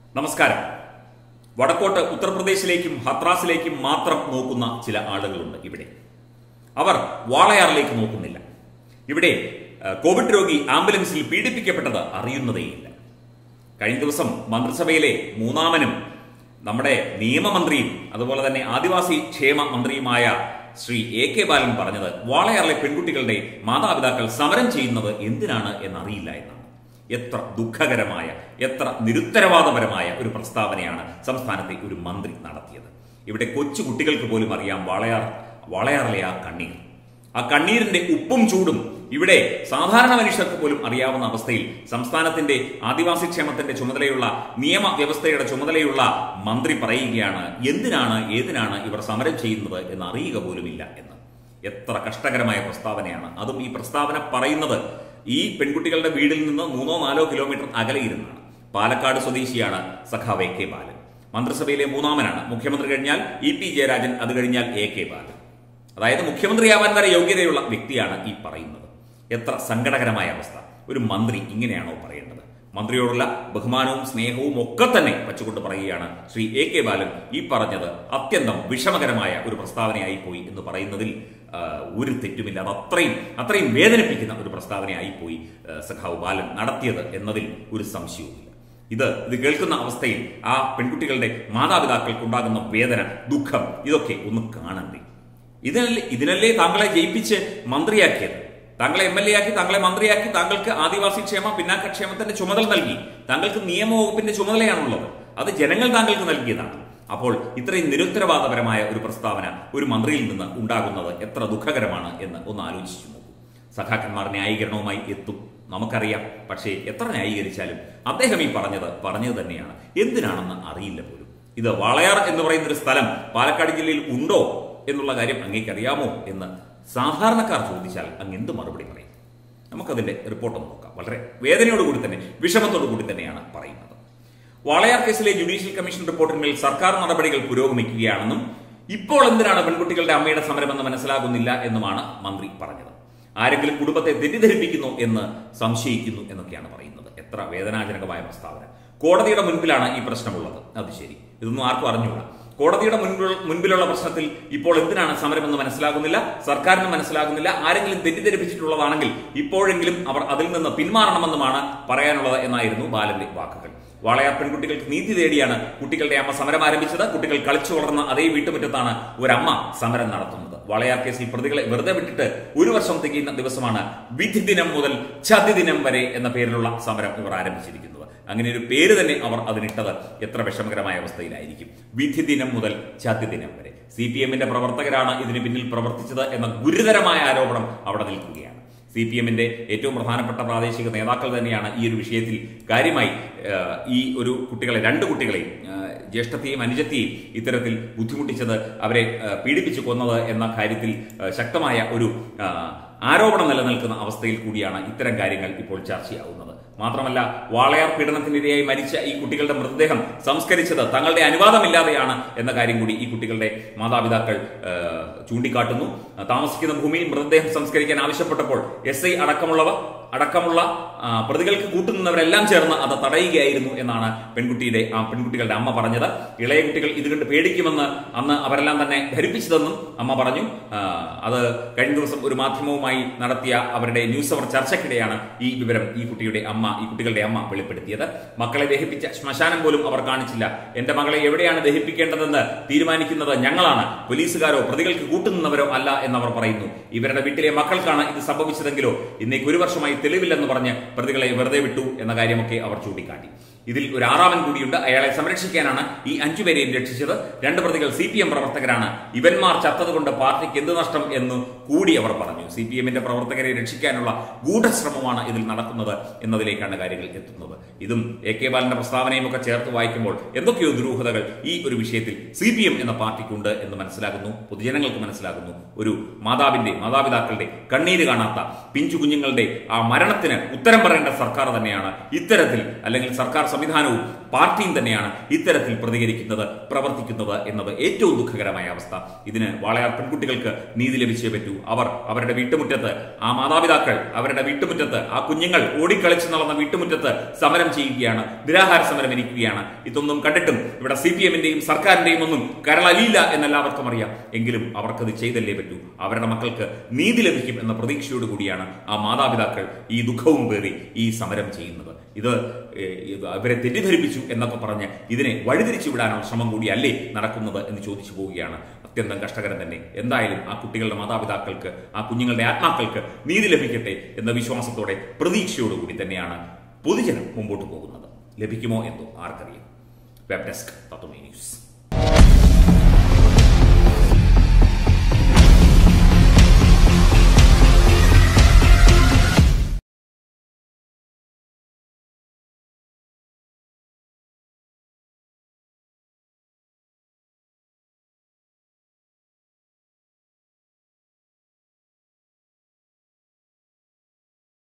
നമസ്കാരം വടക്കോട്ട് ഉത്തർപ്രദേശിലേക്കും ഹത്രാസിലേക്കും മാത്രം നോക്കുന്ന ചില ആളുകളുണ്ട് ഇവിടെ അവർ വാളയാറിലേക്ക് നോക്കുന്നില്ല ഇവിടെ ഏഹ്, കോവിഡ് രോഗി ആംബുലൻസിൽ പീഡിപ്പിക്കപ്പെട്ടത് അറിയുന്നതേയില്ല കഴിഞ്ഞ ദിവസം മന്ത്രിസഭയിലെ മൂന്നാമനും നമ്മുടെ നിയമമന്ത്രിയും അതുപോലെ തന്നെ ആദിവാസി ക്ഷേമ മന്ത്രിയുമായ ശ്രീ എ കെ ബാലൻ പറഞ്ഞത് വാളയാറിലെ പെൺകുട്ടികളുടെ മാതാപിതാക്കൾ സമരം ചെയ്യുന്നത് എന്തിനാണ് എന്നറിയില്ല എന്നാണ് എത്ര ദുഃഖകരമായ എത്ര നിരുത്തരവാദപരമായ ഒരു പ്രസ്താവനയാണ് സംസ്ഥാനത്തെ ഒരു മന്ത്രി നടത്തിയത് ഇവിടെ കൊച്ചു കുട്ടികൾക്ക് പോലും അറിയാം വാളയാർ വാളയാറിലെ ആ കണ്ണീർ ആ കണ്ണീരിന്റെ ഉപ്പും ചൂടും ഇവിടെ സാധാരണ മനുഷ്യർക്ക് പോലും അറിയാവുന്ന അവസ്ഥയിൽ സംസ്ഥാനത്തിന്റെ ആദിവാസി ക്ഷേമത്തിന്റെ ചുമതലയുള്ള നിയമവ്യവസ്ഥയുടെ ചുമതലയുള്ള മന്ത്രി പറയുകയാണ് എന്തിനാണ് ഏതിനാണ് ഇവർ സമരം ചെയ്യുന്നത് എന്ന് അറിയുക പോലുമില്ല എന്ന് എത്ര കഷ്ടകരമായ പ്രസ്താവനയാണ് അതും ഈ പ്രസ്താവന പറയുന്നത് ഈ പെൺകുട്ടികളുടെ വീടിൽ നിന്ന് മൂന്നോ നാലോ കിലോമീറ്റർ അകലെ ഇരുന്നാണ് പാലക്കാട് സ്വദേശിയാണ് സഖാവ് എ കെ ബാലൻ മന്ത്രിസഭയിലെ മൂന്നാമനാണ് മുഖ്യമന്ത്രി കഴിഞ്ഞാൽ ഇ പി ജയരാജൻ അത് കഴിഞ്ഞാൽ എ കെ ബാലൻ അതായത് മുഖ്യമന്ത്രിയാവാൻ വരെ യോഗ്യതയുള്ള വ്യക്തിയാണ് ഈ പറയുന്നത് എത്ര സങ്കടകരമായ അവസ്ഥ ഒരു മന്ത്രി ഇങ്ങനെയാണോ പറയേണ്ടത് മന്ത്രിയോടുള്ള ബഹുമാനവും സ്നേഹവും ഒക്കെ തന്നെ വച്ചുകൊണ്ട് പറയുകയാണ് ശ്രീ എ കെ ബാലൻ ഈ പറഞ്ഞത് അത്യന്തം വിഷമകരമായ ഒരു പ്രസ്താവനയായി പോയി എന്ന് പറയുന്നതിൽ ആ, ഒരു തെറ്റുമില്ല അത് അത്രയും അത്രയും വേദനിപ്പിക്കുന്ന ഒരു പ്രസ്താവനയായി പോയി ആ, സഖാവ് ബാലൻ നടത്തിയത് എന്നതിൽ ഒരു സംശയവുമില്ല ഇത് ഇത് കേൾക്കുന്ന അവസ്ഥയിൽ ആ പെൺകുട്ടികളുടെ മാതാപിതാക്കൾക്കുണ്ടാകുന്ന വേദന ദുഃഖം ഇതൊക്കെ ഒന്ന് കാണണ്ടേ ഇതിനല്ലേ ഇതിനല്ലേ താങ്കളെ ജയിപ്പിച്ച് മന്ത്രിയാക്കിയത് താങ്കളെ എം എൽ എ ആക്കി താങ്കളെ മന്ത്രിയാക്കി താങ്കൾക്ക് ആദിവാസി ക്ഷേമ പിന്നാക്ക ക്ഷേമത്തിന്റെ ചുമതല നൽകി താങ്കൾക്ക് നിയമവകുപ്പിന്റെ ചുമതലയാണുള്ളത് അത് ജനങ്ങൾ താങ്കൾക്ക് നൽകിയതാണ് അപ്പോൾ ഇത്രയും നിരുത്തരവാദപരമായ ഒരു പ്രസ്താവന ഒരു മന്ത്രിയിൽ നിന്ന് ഉണ്ടാകുന്നത് എത്ര ദുഃഖകരമാണ് എന്ന് ഒന്ന് ആലോചിച്ചു നോക്കൂ സഖാക്കന്മാർ ന്യായീകരണവുമായി എത്തും നമുക്കറിയാം പക്ഷേ എത്ര ന്യായീകരിച്ചാലും അദ്ദേഹം ഈ പറഞ്ഞത് പറഞ്ഞത് തന്നെയാണ് എന്തിനാണെന്ന് അറിയില്ല പോലും ഇത് വാളയാർ എന്ന് പറയുന്ന ഒരു സ്ഥലം പാലക്കാട് ജില്ലയിൽ ഉണ്ടോ എന്നുള്ള കാര്യം അങ്ങേക്ക് അറിയാമോ എന്ന് സാധാരണക്കാർ ചോദിച്ചാൽ അങ്ങ് എന്ത് മറുപടി പറയും നമുക്കതിന്റെ റിപ്പോർട്ട് ഒന്ന് നോക്കാം വളരെ വേദനയോടുകൂടി തന്നെ വിഷമത്തോടു കൂടി തന്നെയാണ് പറയുന്നത് വാളയാർ കേസിലെ ജുഡീഷ്യൽ കമ്മീഷൻ റിപ്പോർട്ടിന്മേൽ സർക്കാർ നടപടികൾ പുരോഗമിക്കുകയാണെന്നും ഇപ്പോൾ എന്തിനാണ് പെൺകുട്ടികളുടെ അമ്മയുടെ സമരമെന്ന് മനസ്സിലാകുന്നില്ല എന്നുമാണ് മന്ത്രി പറഞ്ഞത് ആരെങ്കിലും കുടുംബത്തെ തെറ്റിദ്ധരിപ്പിക്കുന്നു എന്ന് സംശയിക്കുന്നു എന്നൊക്കെയാണ് പറയുന്നത് എത്ര വേദനാജനകമായ പ്രസ്താവന കോടതിയുടെ മുൻപിലാണ് ഈ പ്രശ്നമുള്ളത് അത് ശരി ഇതൊന്നും ആർക്കും അറിഞ്ഞുകൂടാ കോടതിയുടെ മുൻപിൽ മുൻപിലുള്ള പ്രശ്നത്തിൽ ഇപ്പോൾ എന്തിനാണ് സമരമെന്ന് മനസ്സിലാകുന്നില്ല സർക്കാരിന് മനസ്സിലാകുന്നില്ല ആരെങ്കിലും തെറ്റിദ്ധരിപ്പിച്ചിട്ടുള്ളതാണെങ്കിൽ ഇപ്പോഴെങ്കിലും അവർ അതിൽ നിന്ന് പിന്മാറണമെന്നുമാണ് പറയാനുള്ളത് എന്നായിരുന്നു ബാലന്റെ വാക്കുകൾ വാളയാർ പെൺകുട്ടികൾക്ക് നീതി തേടിയാണ് കുട്ടികളുടെ അമ്മ സമരം ആരംഭിച്ചത് കുട്ടികൾ കളിച്ചു വളർന്ന അതേ വീട്ടുമുറ്റത്താണ് ഒരമ്മ സമരം നടത്തുന്നത് വാളയാർ കേസിൽ പ്രതികളെ വെറുതെ വിട്ടിട്ട് ഒരു വർഷം തികയുന്ന ദിവസമാണ് വിധി ദിനം മുതൽ ചതി ദിനം വരെ എന്ന പേരിലുള്ള സമരം ഇവർ ആരംഭിച്ചിരിക്കുന്നത് അങ്ങനെ ഒരു പേര് തന്നെ അവർ അതിനിട്ടത് എത്ര വിഷമകരമായ അവസ്ഥയിലായിരിക്കും വിധി ദിനം മുതൽ ചതി ദിനം വരെ സി പി എമ്മിന്റെ പ്രവർത്തകരാണ് ഇതിന് പിന്നിൽ പ്രവർത്തിച്ചത് എന്ന ഗുരുതരമായ ആരോപണം അവിടെ നിൽക്കുകയാണ് സി പി എമ്മിന്റെ ഏറ്റവും പ്രധാനപ്പെട്ട പ്രാദേശിക നേതാക്കൾ തന്നെയാണ് ഈ ഒരു വിഷയത്തിൽ കാര്യമായി ഏഹ്, ഈ ഒരു കുട്ടികളെ രണ്ട് കുട്ടികളെയും ഏഹ്, ജ്യേഷ്ഠത്തെയും അനുജത്തെയും ഇത്തരത്തിൽ ബുദ്ധിമുട്ടിച്ചത് അവരെ ഏഹ്, പീഡിപ്പിച്ചു കൊന്നത് എന്ന കാര്യത്തിൽ ഏഹ്, ശക്തമായ ഒരു ഏഹ്, ആരോപണം നിലനിൽക്കുന്ന അവസ്ഥയിൽ കൂടിയാണ് ഇത്തരം കാര്യങ്ങൾ ഇപ്പോൾ ചർച്ചയാവുന്നത് മാത്രമല്ല വാളയാർ പീഡനത്തിനിരയായി മരിച്ച ഈ കുട്ടികളുടെ മൃതദേഹം സംസ്കരിച്ചത് തങ്ങളുടെ അനുവാദമില്ലാതെയാണ് എന്ന കാര്യം കൂടി ഈ കുട്ടികളുടെ മാതാപിതാക്കൾ ഏഹ്, ചൂണ്ടിക്കാട്ടുന്നു താമസിക്കുന്ന ഭൂമിയിൽ മൃതദേഹം സംസ്കരിക്കാൻ ആവശ്യപ്പെട്ടപ്പോൾ എസ് ഐ അടക്കമുള്ളവർ അടക്കമുള്ള ആ, പ്രതികൾക്ക് കൂട്ടുനിന്നവരെല്ലാം ചേർന്ന് അത് തടയുകയായിരുന്നു എന്നാണ് പെൺകുട്ടിയുടെ ആ പെൺകുട്ടികളുടെ അമ്മ പറഞ്ഞത് ഇളയ കുട്ടികൾ ഇത് കണ്ട് പേടിക്കുമെന്ന് അന്ന് അവരെല്ലാം തന്നെ ധരിപ്പിച്ചതെന്നും അമ്മ പറഞ്ഞു ആ, അത് കഴിഞ്ഞ ദിവസം ഒരു മാധ്യമവുമായി നടത്തിയ അവരുടെ ന്യൂസ് അവർ ചർച്ചയ്ക്കിടെയാണ് ഈ വിവരം ഈ കുട്ടിയുടെ അമ്മ ഈ കുട്ടികളുടെ അമ്മ വെളിപ്പെടുത്തിയത് മക്കളെ ദഹിപ്പിച്ച ശ്മശാനം പോലും അവർ കാണിച്ചില്ല എന്റെ മകളെ എവിടെയാണ് ദഹിപ്പിക്കേണ്ടതെന്ന് തീരുമാനിക്കുന്നത് ഞങ്ങളാണ് പോലീസുകാരോ പ്രതികൾക്ക് കൂട്ടുനിന്നവരോ അല്ല എന്നവർ പറയുന്നു ഇവരുടെ വീട്ടിലെ മക്കൾക്കാണ് ഇത് സംഭവിച്ചതെങ്കിലോ ഇന്നേക്ക് ഒരു വർഷമായി തെളിവില്ലെന്ന് പറഞ്ഞ് പ്രതികളെ വെറുതെ വിട്ടു എന്ന കാര്യമൊക്കെ അവർ ചൂണ്ടിക്കാട്ടി ഇതിൽ ഒരു ആറാമൻ കൂടിയുണ്ട് അയാളെ സംരക്ഷിക്കാനാണ് ഈ അഞ്ചുപേരെയും രക്ഷിച്ചത് രണ്ട് പ്രതികൾ സി പി എം പ്രവർത്തകരാണ് ഇവന്മാർ ചത്തതുകൊണ്ട് പാർട്ടിക്ക് എന്ത് നഷ്ടം എന്ന് കൂടി അവർ പറഞ്ഞു സി പി എമ്മിന്റെ പ്രവർത്തകരെ രക്ഷിക്കാനുള്ള ഗൂഢശ്രമമാണ് ഇതിൽ നടക്കുന്നത് എന്നതിലേക്കാണ് കാര്യങ്ങൾ എത്തുന്നത് ഇതും എ കെ ബാലന്റെ പ്രസ്താവനയും ഒക്കെ ചേർത്ത് വായിക്കുമ്പോൾ എന്തൊക്കെയോ ദുരൂഹതകൾ ഈ ഒരു വിഷയത്തിൽ സി പി എം എന്ന പാർട്ടിക്കുണ്ട് എന്ന് മനസ്സിലാകുന്നു പൊതുജനങ്ങൾക്ക് മനസ്സിലാകുന്നു ഒരു മാതാവിന്റെ മാതാപിതാക്കളുടെ കണ്ണീര് കാണാത്ത പിഞ്ചു കുഞ്ഞുങ്ങളുടെ ആ മരണത്തിന് ഉത്തരം പറയേണ്ട സർക്കാർ തന്നെയാണ് ഇത്തരത്തിൽ അല്ലെങ്കിൽ സർക്കാർ സംവിധാനവും പാർട്ടിയും തന്നെയാണ് ഇത്തരത്തിൽ പ്രതികരിക്കുന്നത് പ്രവർത്തിക്കുന്നത് എന്നത് ഏറ്റവും ദുഃഖകരമായ അവസ്ഥ ഇതിന് വാളയാർ പെൺകുട്ടികൾക്ക് നീതി ലഭിച്ചേ പറ്റൂ അവർ അവരുടെ വീട്ടുമുറ്റത്ത് ആ മാതാപിതാക്കൾ അവരുടെ വീട്ടുമുറ്റത്ത് ആ കുഞ്ഞുങ്ങൾ ഓടിക്കളിച്ച് നടന്ന വീട്ടുമുറ്റത്ത് സമരം ചെയ്യുകയാണ് നിരാഹാര സമരം ഇരിക്കുകയാണ് ഇതൊന്നും കണ്ടിട്ടും ഇവിടെ സി പി എമ്മിന്റെയും സർക്കാരിന്റെയും ഒന്നും കരളലിയില്ല എന്നെല്ലാവർക്കും അറിയാം എങ്കിലും അവർക്കത് ചെയ്തല്ലേ പറ്റൂ അവരുടെ മക്കൾക്ക് നീതി ലഭിക്കും എന്ന പ്രതീക്ഷയോടുകൂടിയാണ് ആ മാതാപിതാക്കൾ ഈ ദുഃഖവും പേറി ഈ സമരം ചെയ്യുന്നത് ഇത് ഏഹ്, ഇത് അവരെ തെറ്റിദ്ധരിപ്പിച്ചു എന്നൊക്കെ പറഞ്ഞ് ഇതിനെ വഴിതിരിച്ചു വിടാനുള്ള ശ്രമം കൂടിയല്ലേ നടക്കുന്നത് എന്ന് ചോദിച്ചു പോവുകയാണ് അത്യന്തം കഷ്ടകരം തന്നെ എന്തായാലും ആ കുട്ടികളുടെ മാതാപിതാക്കൾക്ക് ആ കുഞ്ഞുങ്ങളുടെ ആത്മാക്കൾക്ക് നീതി ലഭിക്കട്ടെ എന്ന വിശ്വാസത്തോടെ പ്രതീക്ഷയോടുകൂടി തന്നെയാണ് പൊതുജനം മുമ്പോട്ട് പോകുന്നത് ലഭിക്കുമോ എന്തോ ആർക്കറിയാം വെബ് ഡെസ്ക് തത്വമേ ന്യൂസ്